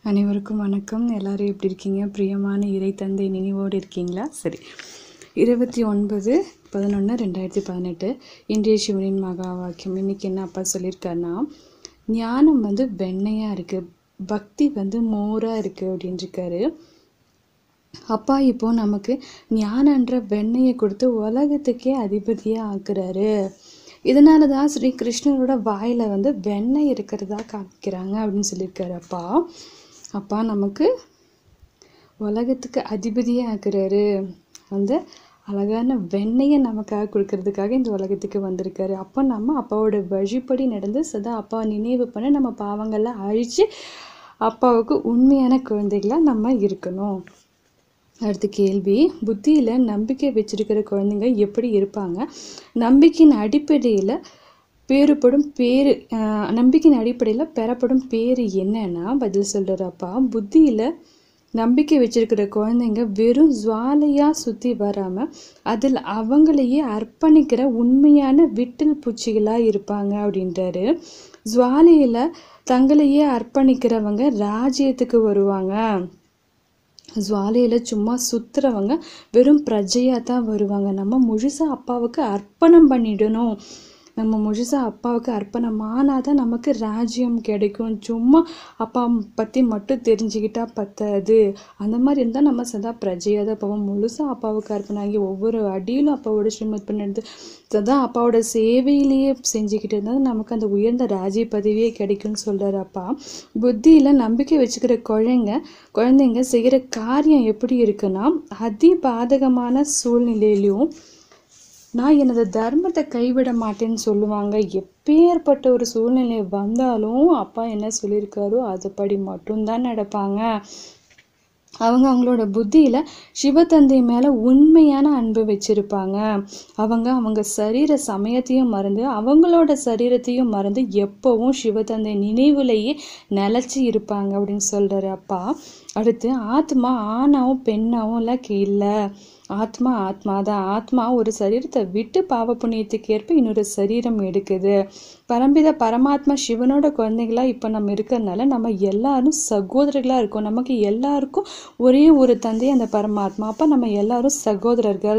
அனைவருக்கும் வணக்கம் எல்லாரும் எப்படி இருக்கீங்க பிரியமான இறை தந்தை நினைவோடு இருக்கீங்களா சரி இருபத்தி ஒன்பது பதினொன்று ரெண்டாயிரத்தி பதினெட்டு இன்றைய சிவனின் மகா வாக்கியம் இன்னைக்கு என்ன அப்பா சொல்லியிருக்காருன்னா ஞானம் வந்து வெண்ணையாக இருக்குது பக்தி வந்து மோராக இருக்குது அப்படின்னு இருக்காரு அப்பா இப்போ நமக்கு ஞானன்ற வெண்ணையை கொடுத்து உலகத்துக்கே அதிபதியாக ஆக்குறாரு இதனால தான் ஸ்ரீ கிருஷ்ணரோட வாயில் வந்து வெண்ணெய் இருக்கிறதா காமிக்கிறாங்க அப்படின்னு சொல்லியிருக்காரு அப்பா அப்பா நமக்கு உலகத்துக்கு அதிபதியாக ஆக்குறாரு அந்த அழகான வெண்ணெயை நமக்காக கொடுக்கறதுக்காக இந்த உலகத்துக்கு வந்திருக்காரு அப்போ நம்ம அப்பாவோட வழிப்படி நடந்து சதா அப்பாவை நினைவு பண்ண நம்ம பாவங்கள்லாம் அழித்து அப்பாவுக்கு உண்மையான குழந்தைகளாக நம்ம இருக்கணும் அடுத்த கேள்வி புத்தியில் நம்பிக்கை வச்சிருக்கிற குழந்தைங்க எப்படி இருப்பாங்க நம்பிக்கையின் அடிப்படையில் பேறுபடும் பேரு ஆஹ் நம்பிக்கையின் அடிப்படையில் பெறப்படும் பேர் என்னன்னா பதில் சொல்கிறப்பா புத்தியில் நம்பிக்கை வச்சிருக்கிற குழந்தைங்க வெறும் ஜுவாலையாக சுற்றி வராமல் அதில் அவங்களையே அர்ப்பணிக்கிற உண்மையான விட்டில் பூச்சிகளாக இருப்பாங்க அப்படின்றாரு ஜுவாலையில் தங்களையே அர்ப்பணிக்கிறவங்க ராஜ்யத்துக்கு வருவாங்க ஜுவாலையில் சும்மா சுற்றுறவங்க வெறும் பிரஜையாக தான் வருவாங்க நம்ம முழுசாக அப்பாவுக்கு அர்ப்பணம் பண்ணிடணும் நம்ம முழுசாக அப்பாவுக்கு அர்ப்பணமானால் தான் நமக்கு ராஜ்யம் கிடைக்கும் சும்மா அப்பா பற்றி மட்டும் தெரிஞ்சுக்கிட்டா பத்தாது அந்த மாதிரி இருந்தால் நம்ம சதா பிரஜையாக தான் போவோம் முழுசாக அப்பாவுக்கு அர்ப்பணம் ஆகி ஒவ்வொரு அடியிலும் அப்பாவோட ஸ்ரீமத் பண்ணிட்டு சதா அப்பாவோட சேவையிலேயே செஞ்சுக்கிட்டு இருந்தால் நமக்கு அந்த உயர்ந்த ராஜ்ய பதவியே கிடைக்கும்னு சொல்கிறாரு அப்பா புத்தியில் நம்பிக்கை வச்சுக்கிற குழந்தைங்க குழந்தைங்க செய்கிற காரியம் எப்படி இருக்குன்னா அதி பாதகமான சூழ்நிலையிலையும் நான் எனது தர்மத்தை கைவிட மாட்டேன்னு சொல்லுவாங்க எப்பேற்பட்ட ஒரு சூழ்நிலை வந்தாலும் அப்பா என்ன சொல்லியிருக்காரோ அதுபடி மட்டும்தான் நடப்பாங்க அவங்க அவங்களோட புத்தியில் சிவத்தந்தை மேலே உண்மையான அன்பு வச்சிருப்பாங்க அவங்க அவங்க சரீர சமயத்தையும் மறந்து அவங்களோட சரீரத்தையும் மறந்து எப்போவும் சிவத்தந்தை நினைவுலேயே நிலச்சி இருப்பாங்க அப்படின்னு சொல்கிறாரு அப்பா அடுத்து ஆத்மா ஆணாவும் பெண்ணாவும் இல்லை இல்லை ஆத்மா ஆத்மா தான் ஆத்மா ஒரு சரீரத்தை விட்டு பாவ புண்ணியத்துக்கு ஏற்ப இன்னொரு சரீரம் எடுக்குது பரம்பித பரமாத்மா சிவனோட குழந்தைகளா இப்போ நம்ம இருக்கிறதுனால நம்ம எல்லாரும் சகோதரர்களாக இருக்கோம் நமக்கு எல்லாருக்கும் ஒரே ஒரு தந்தை அந்த பரமாத்மா அப்போ நம்ம எல்லாரும் சகோதரர்கள்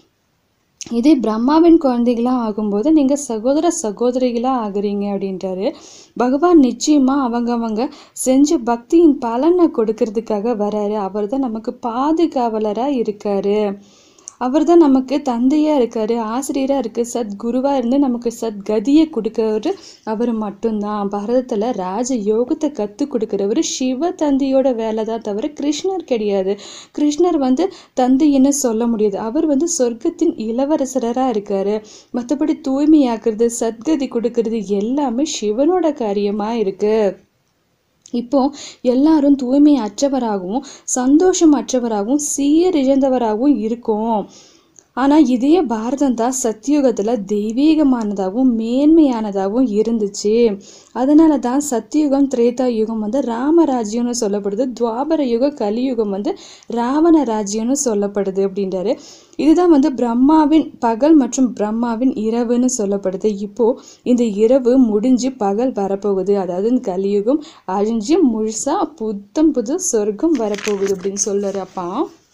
இதே பிரம்மாவின் குழந்தைகளாக ஆகும்போது நீங்கள் சகோதர சகோதரிகளாக ஆகுறீங்க அப்படின்றாரு பகவான் நிச்சயமாக அவங்கவங்க செஞ்ச பக்தியின் பலனை கொடுக்கறதுக்காக வராரு அவர் தான் நமக்கு பாதுகாவலராக இருக்காரு அவர் தான் நமக்கு தந்தையாக இருக்காரு ஆசிரியராக இருக்குது சத் குருவாக இருந்து நமக்கு சத் கதியை கொடுக்கறவர் அவர் மட்டும்தான் பாரதத்தில் ராஜ யோகத்தை கற்றுக் கொடுக்குறவர் சிவ தந்தையோட வேலை தான் தவிர கிருஷ்ணர் கிடையாது கிருஷ்ணர் வந்து தந்தைன்னு சொல்ல முடியாது அவர் வந்து சொர்க்கத்தின் இளவரசராக இருக்காரு மற்றபடி தூய்மையாக்குறது சத்கதி கொடுக்கறது எல்லாமே சிவனோட காரியமாக இருக்குது இப்போ எல்லாரும் தூய்மை அற்றவராகவும் சந்தோஷம் அற்றவராகவும் சீரழிந்தவராகவும் இருக்கும் ஆனால் இதே பாரதம் தான் சத்தியுகத்தில் தெய்வீகமானதாகவும் மேன்மையானதாகவும் இருந்துச்சு அதனால தான் சத்தியுகம் திரேதா யுகம் வந்து ராமராஜ்யம்னு சொல்லப்படுது துவாபர யுகம் கலியுகம் வந்து ராவண ராஜ்யம்னு சொல்லப்படுது அப்படின்றாரு இதுதான் வந்து பிரம்மாவின் பகல் மற்றும் பிரம்மாவின் இரவுன்னு சொல்லப்படுது இப்போ இந்த இரவு முடிஞ்சு பகல் வரப்போகுது அதாவது இந்த கலியுகம் அழிஞ்சு முழுசா புத்தம் புது சொர்க்கம் வரப்போகுது அப்படின்னு சொல்றாரு அப்பா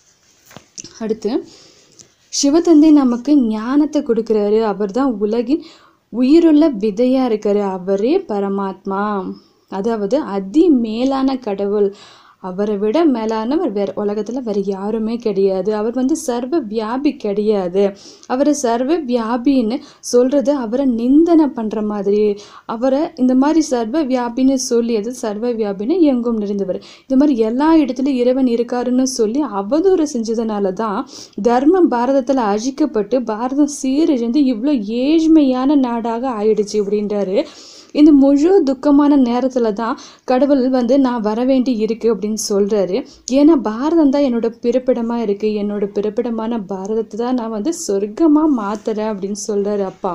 அடுத்து சிவதந்தை நமக்கு ஞானத்தை கொடுக்குறாரு அவர் தான் உலகின் உயிருள்ள விதையா இருக்காரு அவரே பரமாத்மா அதாவது அதி மேலான கடவுள் அவரை விட மேலானவர் வேற உலகத்தில் வேற யாருமே கிடையாது அவர் வந்து சர்வ வியாபி கிடையாது அவரை சர்வ வியாபின்னு சொல்றது அவரை நிந்தனை பண்ற மாதிரி அவரை இந்த மாதிரி சர்வ வியாபின்னு சொல்லி அது சர்வ வியாபின்னு எங்கும் நிறைந்தவர் இந்த மாதிரி எல்லா இடத்துலையும் இறைவன் இருக்காருன்னு சொல்லி அவதூறு செஞ்சதுனால தான் தர்மம் பாரதத்தில் அழிக்கப்பட்டு பாரதம் சீரழிந்து இவ்வளோ ஏழ்மையான நாடாக ஆயிடுச்சு அப்படின்றாரு இந்த முழு துக்கமான நேரத்தில் தான் கடவுள் வந்து நான் வர வேண்டி இருக்கு அப்படின்னு சொல்கிறாரு ஏன்னா பாரதம் தான் என்னோட பிறப்பிடமாக இருக்குது என்னோட பிறப்பிடமான பாரதத்தை தான் நான் வந்து சொர்க்கமாக மாத்துறேன் அப்படின்னு சொல்கிறாரு அப்பா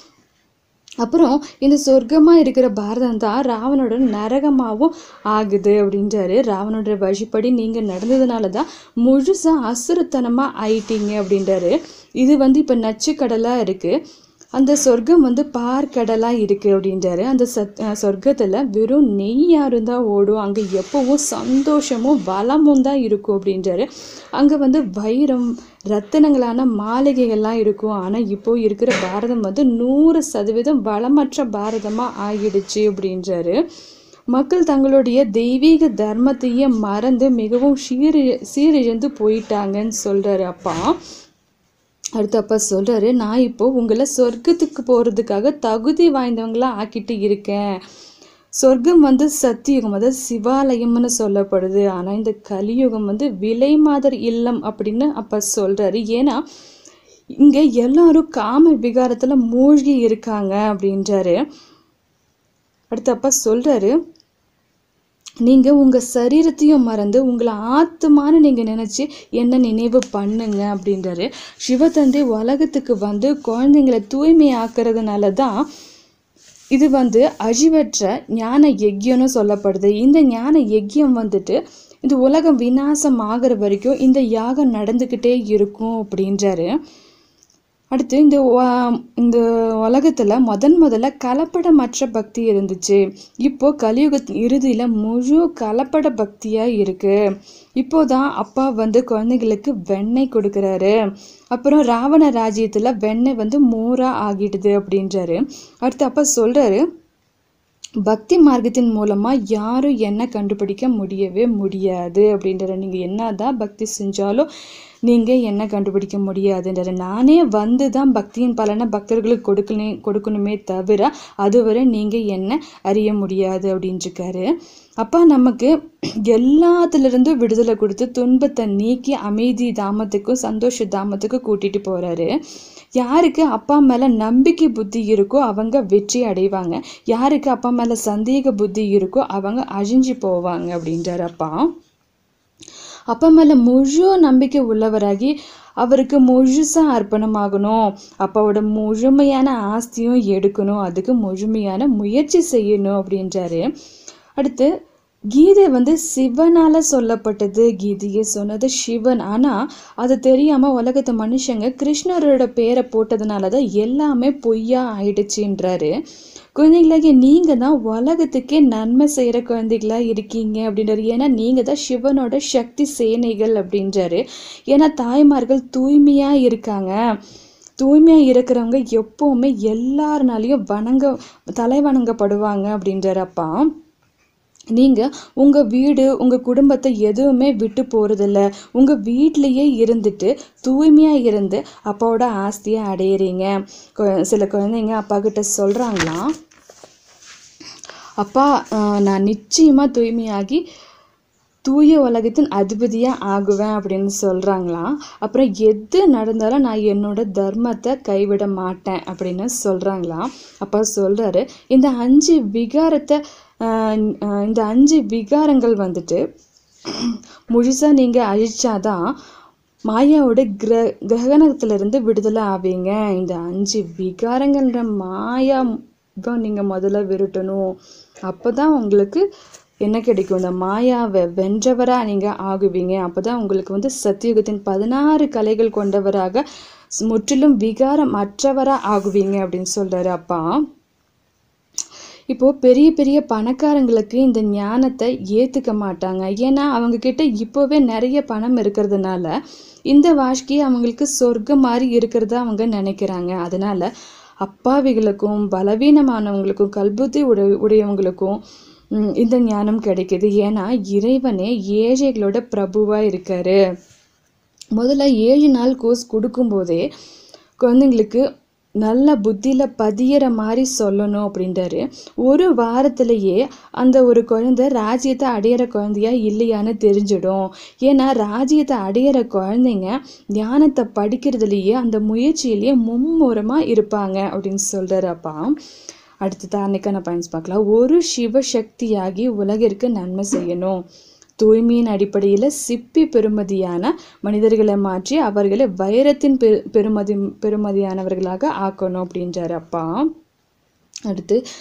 அப்புறம் இந்த சொர்க்கமாக இருக்கிற பாரதம் தான் ராவனோட நரகமாகவும் ஆகுது அப்படின்றாரு ராவனோட வழிப்படி நீங்கள் நடந்ததுனால தான் முழுசாக அசுரத்தனமாக ஆயிட்டீங்க அப்படின்றாரு இது வந்து இப்போ நச்சுக்கடலாக இருக்குது அந்த சொர்க்கம் வந்து பார்க்கடலாக இருக்குது அப்படின்றாரு அந்த சத் சொர்க்கத்தில் வெறும் நெய்யாரும் தான் ஓடும் அங்கே எப்போவும் சந்தோஷமும் வளமும் தான் இருக்கும் அப்படின்றாரு அங்கே வந்து வைரம் ரத்தினங்களான மாளிகைகள்லாம் இருக்கும் ஆனால் இப்போ இருக்கிற பாரதம் வந்து நூறு சதவீதம் வளமற்ற பாரதமாக ஆகிடுச்சு அப்படின்றாரு மக்கள் தங்களுடைய தெய்வீக தர்மத்தையே மறந்து மிகவும் சீரி சீரிழந்து போயிட்டாங்கன்னு சொல்கிறாரு அப்பா அடுத்து அப்பா சொல்கிறாரு நான் இப்போ உங்களை சொர்க்கத்துக்கு போகிறதுக்காக தகுதி வாய்ந்தவங்களா ஆக்கிட்டு இருக்கேன் சொர்க்கம் வந்து சத்தியுகம் அதாவது சிவாலயம்னு சொல்லப்படுது ஆனால் இந்த கலியுகம் வந்து விலை மாதர் இல்லம் அப்படின்னு அப்பா சொல்கிறாரு ஏன்னா இங்கே எல்லாரும் காம விகாரத்தில் மூழ்கி இருக்காங்க அப்படின்றாரு அடுத்து அப்பா சொல்கிறாரு நீங்கள் உங்கள் சரீரத்தையும் மறந்து உங்களை ஆத்துமான்னு நீங்கள் நினச்சி என்ன நினைவு பண்ணுங்க அப்படின்றாரு சிவதந்தை உலகத்துக்கு வந்து குழந்தைங்களை தூய்மையாக்குறதுனால தான் இது வந்து அழிவற்ற ஞான யஜ்யம்னு சொல்லப்படுது இந்த ஞான யஜ்யம் வந்துட்டு இந்த உலகம் விநாசம் ஆகிற வரைக்கும் இந்த யாகம் நடந்துக்கிட்டே இருக்கும் அப்படின்றாரு அடுத்து இந்த உ- இந்த உலகத்தில் முதன் முதல்ல கலப்படமற்ற பக்தி இருந்துச்சு இப்போ கலியுக இறுதியில் முழு கலப்பட பக்தியாக இருக்கு இப்போதான் அப்பா வந்து குழந்தைகளுக்கு வெண்ணெய் கொடுக்குறாரு அப்புறம் ராவண ராஜ்யத்தில் வெண்ணெய் வந்து மோரா ஆகிடுது அப்படின்றாரு அடுத்து அப்பா சொல்றாரு பக்தி மார்க்கத்தின் மூலமா யாரும் என்ன கண்டுபிடிக்க முடியவே முடியாது அப்படின்ற நீங்க என்னதான் பக்தி செஞ்சாலும் நீங்க என்ன கண்டுபிடிக்க முடியாதுன்ற நானே வந்து தான் பக்தியின் பலனை பக்தர்களுக்கு கொடுக்கணும் கொடுக்கணுமே தவிர அதுவரை நீங்க என்ன அறிய முடியாது அப்படின்ட்டுருக்காரு அப்பா நமக்கு எல்லாத்துலேருந்தும் விடுதலை கொடுத்து துன்பத்தை நீக்கி அமைதி தாமத்துக்கும் சந்தோஷ தாமத்துக்கும் கூட்டிட்டு போறாரு யாருக்கு அப்பா மேல நம்பிக்கை புத்தி இருக்கோ அவங்க வெற்றி அடைவாங்க யாருக்கு அப்பா மேல சந்தேக புத்தி இருக்கோ அவங்க அழிஞ்சு போவாங்க அப்படின்றாரு அப்பா அப்பா மேல முழு நம்பிக்கை உள்ளவராகி அவருக்கு முழுசா அர்ப்பணமாகணும் அப்பாவோட முழுமையான ஆஸ்தியும் எடுக்கணும் அதுக்கு முழுமையான முயற்சி செய்யணும் அப்படின்றாரு அடுத்து கீதை வந்து சிவனால சொல்லப்பட்டது கீதையை சொன்னது சிவன் ஆனா அது தெரியாம உலகத்து மனுஷங்க கிருஷ்ணரோட பேரை போட்டதுனால தான் எல்லாமே பொய்யா ஆயிடுச்சுன்றாரு குழந்தைகளாகிய நீங்க தான் உலகத்துக்கே நன்மை செய்யற குழந்தைகளா இருக்கீங்க அப்படின்றாரு ஏன்னா நீங்க தான் சிவனோட சக்தி சேனைகள் அப்படின்றாரு ஏன்னா தாய்மார்கள் தூய்மையா இருக்காங்க தூய்மையா இருக்கிறவங்க எப்பவுமே எல்லாருனாலையும் வணங்க தலை வணங்கப்படுவாங்க அப்படின்றாரு அப்பா நீங்க உங்க வீடு உங்க குடும்பத்தை எதுவுமே விட்டு போறதில்ல உங்க வீட்லயே இருந்துட்டு தூய்மையா இருந்து அப்பாவோட ஆஸ்தியை அடையிறீங்க கொ- சில குழந்தைங்க அப்பா கிட்ட சொல்றாங்களாம் அப்பா ஆஹ், நான் நிச்சயமா தூய்மையாகி தூய உலகத்தின் அதிபதியா ஆகுவேன் அப்படின்னு சொல்றாங்களாம் அப்புறம் எது நடந்தாலும் நான் என்னோட தர்மத்தை கைவிட மாட்டேன் அப்படின்னு சொல்றாங்களாம் அப்பா சொல்றாரு இந்த அஞ்சு விகாரத்தை ஆஹ் ஆஹ் இந்த அஞ்சு விகாரங்கள் வந்துட்டு முழுசா நீங்க அழிச்சாதான் மாயாவோட கிர கிரகணத்திலிருந்து விடுதலை ஆவீங்க இந்த அஞ்சு விகாரங்கள்ன்ற மாயா தான் நீங்க முதல்ல விரட்டணும் அப்பதான் உங்களுக்கு என்ன கிடைக்கும் இந்த மாயாவை வென்றவரா நீங்க ஆகுவீங்க அப்பதான் உங்களுக்கு வந்து சத்தியுகத்தின் பதினாறு கலைகள் கொண்டவராக முற்றிலும் விகாரம் அற்றவரா ஆகுவீங்க அப்படின்னு சொல்றாரு அப்பா இப்போ பெரிய பெரிய பணக்காரங்களுக்கு இந்த ஞானத்தை ஏத்துக்க மாட்டாங்க ஏன்னா அவங்க கிட்ட இப்போவே நிறைய பணம் இருக்கிறதுனால இந்த வாழ்க்கையை அவங்களுக்கு சொர்க்கம் மாதிரி இருக்கிறதா அவங்க நினைக்கிறாங்க அதனால அப்பாவிகளுக்கும் பலவீனமானவங்களுக்கும் கல்புத்தி உடைய உடையவங்களுக்கும் ம், இந்த ஞானம் கிடைக்குது ஏன்னா இறைவனே ஏழைகளோட பிரபுவா இருக்காரு முதல்ல ஏழு நாள் கோர்ஸ் கொடுக்கும்போதே குழந்தைங்களுக்கு நல்ல புத்தியில் பதியிற மாதிரி சொல்லணும் அப்படின்றாரு ஒரு வாரத்திலேயே அந்த ஒரு குழந்தை ராஜ்யத்தை அடையிற குழந்தையா இல்லையான்னு தெரிஞ்சிடும் ஏன்னா ராஜ்யத்தை அடையிற குழந்தைங்க ஞானத்தை படிக்கிறதுலேயே அந்த முயற்சியிலேயே மும்முரமாக இருப்பாங்க அப்படின்னு சொல்கிறாரு அப்பா அடுத்தது அன்னைக்கான பாயிண்ட்ஸ் பார்க்கலாம் ஒரு சிவசக்தியாகி உலகிற்கு நன்மை செய்யணும் தூய்மையின் அடிப்படையில் சிப்பி பெறுமதியான மனிதர்களை மாற்றி அவர்களை வைரத்தின் பெரு பெருமதி பெருமதியானவர்களாக ஆக்கணும் அப்படின்றாரு அப்பா அடுத்து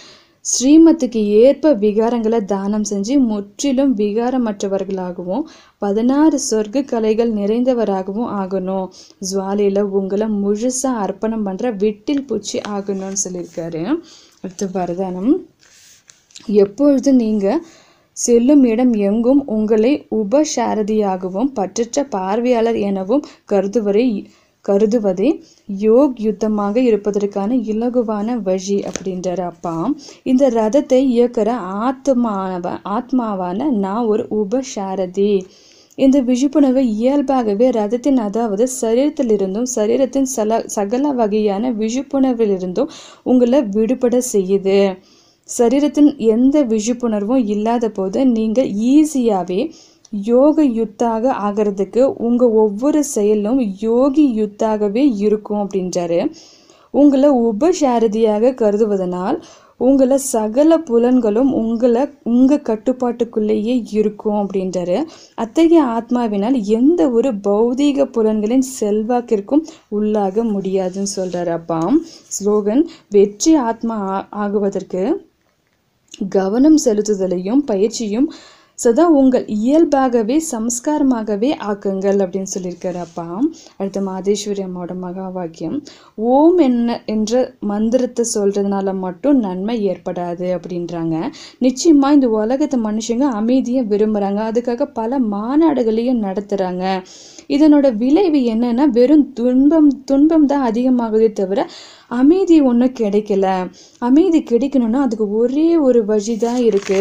ஸ்ரீமத்துக்கு ஏற்ப விகாரங்களை தானம் செஞ்சு முற்றிலும் விகாரமற்றவர்களாகவும் பதினாறு சொர்க்க கலைகள் நிறைந்தவராகவும் ஆகணும் ஜுவாலையில் உங்களை முழுசா அர்ப்பணம் பண்ற விட்டில் பூச்சி ஆகணும்னு சொல்லியிருக்காரு அடுத்து வரதானம் எப்பொழுது நீங்க செல்லும் இடம் எங்கும் உங்களை உபசாரதியாகவும் பற்றற்ற பார்வையாளர் எனவும் கருதுவரை கருதுவதே யோக் யுத்தமாக இருப்பதற்கான இலகுவான வழி அப்படின்றாரு அப்பா இந்த ரதத்தை இயக்கிற ஆத்மாவ ஆத்மாவான நான் ஒரு உபசாரதி இந்த விழிப்புணர்வு இயல்பாகவே ரதத்தின் அதாவது சரீரத்திலிருந்தும் சரீரத்தின் சல சகல வகையான விழிப்புணர்விலிருந்தும் உங்களை விடுபட செய்யுது சரீரத்தின் எந்த விழிப்புணர்வும் இல்லாத போது நீங்கள் ஈஸியாகவே யோக யுத்தாக ஆகிறதுக்கு உங்கள் ஒவ்வொரு செயலும் யோகி யுத்தாகவே இருக்கும் அப்படின்றாரு உங்களை உபசாரதியாக கருதுவதனால் உங்களை சகல புலன்களும் உங்களை உங்கள் கட்டுப்பாட்டுக்குள்ளேயே இருக்கும் அப்படின்றாரு அத்தகைய ஆத்மாவினால் எந்த ஒரு பௌதீக புலன்களின் செல்வாக்கிற்கும் உள்ளாக முடியாதுன்னு சொல்கிறாரு அப்பா ஸ்லோகன் வெற்றி ஆத்மா ஆ- ஆகுவதற்கு கவனம் செலுத்துதலையும் பயிற்சியும் சதா உங்கள் இயல்பாகவே சம்ஸ்காரமாகவே ஆக்குங்கள் அப்படின்னு சொல்லியிருக்காரு அப்பா அடுத்த மாதேஸ்வரி அம்மாவோட மகா வாக்கியம் ஓம் என்ன என்ற மந்திரத்தை சொல்றதுனால மட்டும் நன்மை ஏற்படாது அப்படின்றாங்க நிச்சயமா இந்த உலகத்து மனுஷங்க அமைதியை விரும்புறாங்க அதுக்காக பல மாநாடுகளையும் நடத்துறாங்க இதனோட விளைவு என்னன்னா வெறும் துன்பம் துன்பம் தான் அதிகமாகுதே தவிர அமைதி ஒன்றும் கிடைக்கல அமைதி கிடைக்கணும்னா அதுக்கு ஒரே ஒரு வழி தான் இருக்கு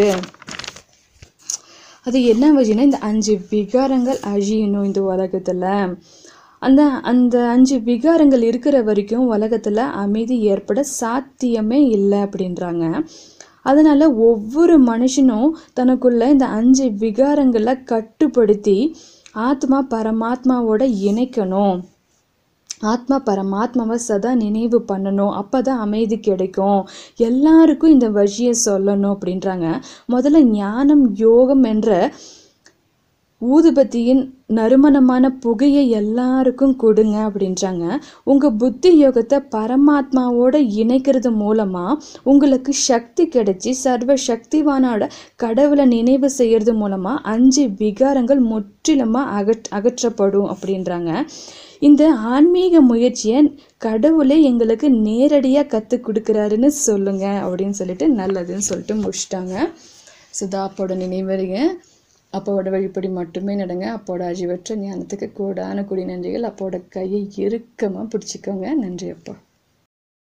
அது என்ன வழினா இந்த அஞ்சு விகாரங்கள் அழியணும் இந்த உலகத்துல அந்த அந்த அஞ்சு விகாரங்கள் இருக்கிற வரைக்கும் உலகத்துல அமைதி ஏற்பட சாத்தியமே இல்லை அப்படின்றாங்க அதனால ஒவ்வொரு மனுஷனும் தனக்குள்ள இந்த அஞ்சு விகாரங்களை கட்டுப்படுத்தி ஆத்மா பரமாத்மாவோட இணைக்கணும் ஆத்மா பரமாத்மாவை சதா நினைவு பண்ணணும் அப்பதான் அமைதி கிடைக்கும் எல்லாருக்கும் இந்த வழியை சொல்லணும் அப்படின்றாங்க முதல்ல ஞானம் யோகம் என்ற ஊதுபத்தியின் நறுமணமான புகையை எல்லாருக்கும் கொடுங்க அப்படின்றாங்க உங்க புத்தி யோகத்தை பரமாத்மாவோட இணைக்கிறது மூலமா உங்களுக்கு சக்தி கிடைச்சி சர்வ சக்திவானோட கடவுளை நினைவு செய்யறது மூலமா அஞ்சு விகாரங்கள் முற்றிலுமா அகற் அகற்றப்படும் அப்படின்றாங்க இந்த ஆன்மீக முயற்சியை கடவுளே எங்களுக்கு நேரடியாக கற்றுக் கொடுக்குறாருன்னு சொல்லுங்க அப்படின்னு சொல்லிட்டு நல்லதுன்னு சொல்லிட்டு முடிச்சிட்டாங்க சுதா அப்போட நினைவறிங்க அப்பாவோட வழிப்படி மட்டுமே நடங்க அப்போட அழிவற்ற ஞானத்துக்கு கூடான குடி நன்றிகள் அப்போட கையை இறுக்கமாக பிடிச்சிக்கோங்க நன்றி அப்பா